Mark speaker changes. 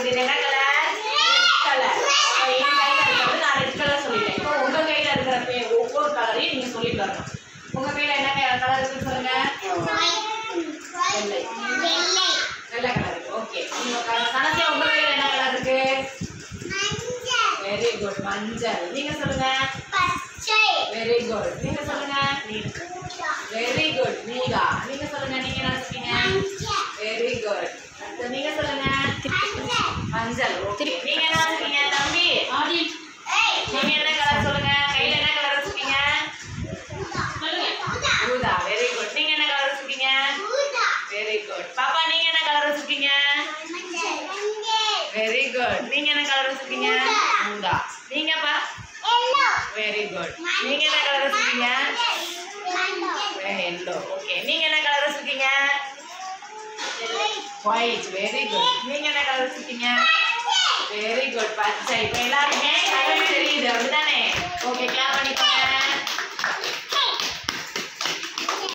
Speaker 1: உங்களுக்கு இது என்ன கலர் கலர் என் கையில இருக்கிறது நான் ரெட் கலர் சொல்லிட்டேன் இப்போ உங்க கையில இருக்கிற பே- ஒவ்வொரு கலரையும் நீங்க சொல்லிட்டு வரணும் உங்க கையில என்ன கலர் இருக்குன்னு சொல்லுங்க வெள்ளை வெள்ளை கலர் இருக்கு ஓகே உங்க க- கடைசியா உங்க கையில என்ன கலர் இருக்கு வெரி குட் மஞ்சள் நீங்க சொல்லுங்க வெரி குட் நீங்க சொல்லுங்க வெரி குட் நீகா நீங்க சொல்லுங்க நீங்க என்ன சொல்றீங்க வெரி குட் அடுத்து நீங்க சொல்லுங்க மஞ்சள் ஓகே நீங்க என்ன சொல்றீங்க தம்பி நீங்க என்ன கலர் சொல்லுங்க கையில என்ன கலர் வச்சிருக்கீங்க ஊதா வெரி குட் நீங்க என்ன கலர் வச்சிருக்கீங்க வெரி குட் பாப்பா நீங்க என்ன கலர் வச்சிருக்கீங்க வெரி குட் நீங்க என்ன கலர் வச்சிருக்கீங்க ஊதா நீங்கப்பா வெரி குட் நீங்க என்ன கலர் வச்சிருக்கீங்க எல்லோ ஓகே நீங்க என்ன கலர் வச்சிருக்கீங்க ஒயிட் வெரி குட் நீங்க என்ன கலர் வச்சிருக்கீங்க வெரி குட் பச்சை இப்போ எல்லாருமே